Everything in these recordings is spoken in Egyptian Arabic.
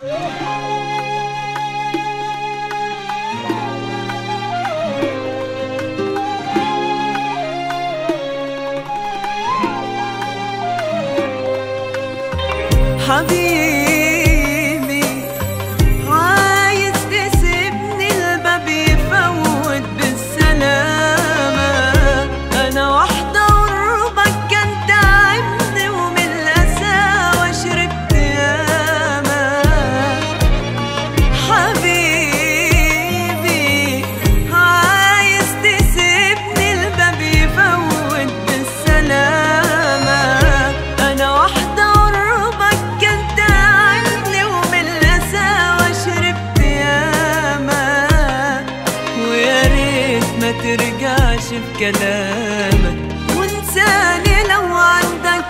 حبيبي عايز تسيبني الباب يفوت بالسلامة أنا واحدة قربك كان تعبني ومن القساوة شربت ياما حبيبي عايز تسيبني الباب يفوت بالسلامة أنا واحدة قربك كان تعبني ومن القساوة شربت ياما ويا ريت ما ترجعش في كلامك وانساني لو عندك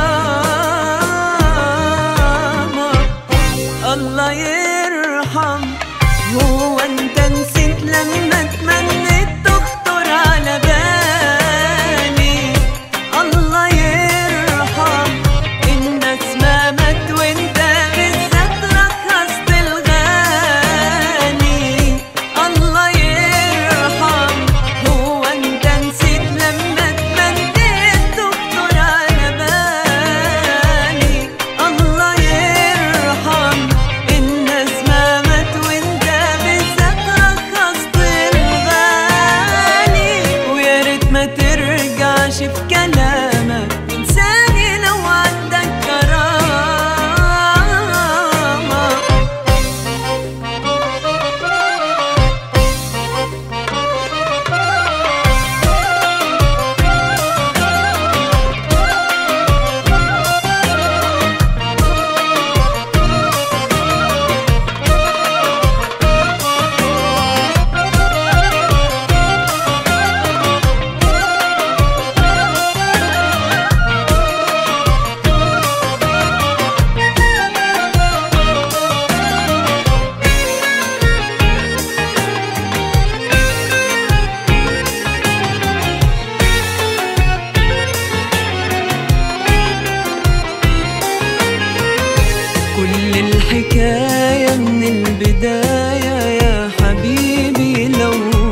كرامة الله يرحم هو انت نسيت لما تمنيت تخطر على بالي الله يرحم الناس ما مات وانت بالذات رخصت الغالي الله يرحم هو انت نسيت لما تمنيت تخطر على بالي الله يرحم الناس ما مات وانت بالذات رخصت الغالي ويا ريت ما ترجعش في كلامك انساني لو عندك كرامه كل الحكاية من البداية يا حبيبي لو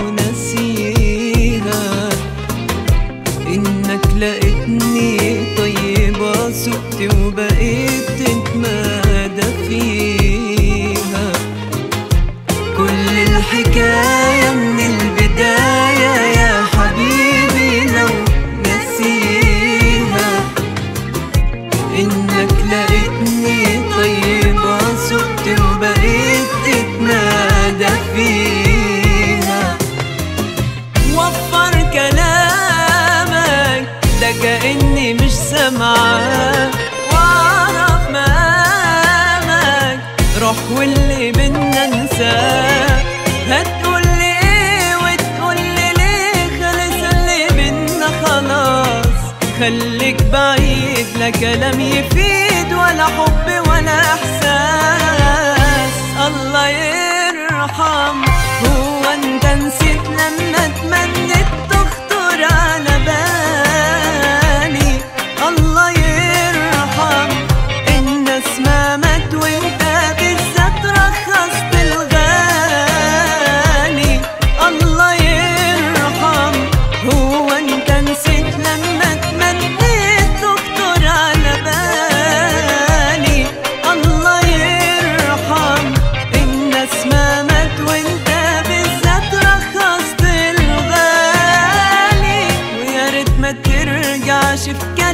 نسيها إنك لقيتني طيبة سبت وبقيت تتمادى فيها كل الحكاية من البداية يا حبيبي لو نسيها انك لقيتني طيبة سبت وبقيت تتنادى فيها وفر كلامك ده كأني مش سامعاه واعرف مقامك روح واللي بينا انساه هتقولي ايه وتقولي ليه خلص اللي بينا خلاص خليك بعيد لا كلام يفيد ولا حب ولا احساس الله يرحم هو انت نسيت لما تمنيت تخطر على بالي الله يرحم الناس ما مات وانت بالذات رخصت الغالي الله يرحم هو انت نسيت لما تمنيت تخطر على بالي الله يرحم الناس ما مات وانت بالذات رخصت الغالي ويا ريت ما ترجعش في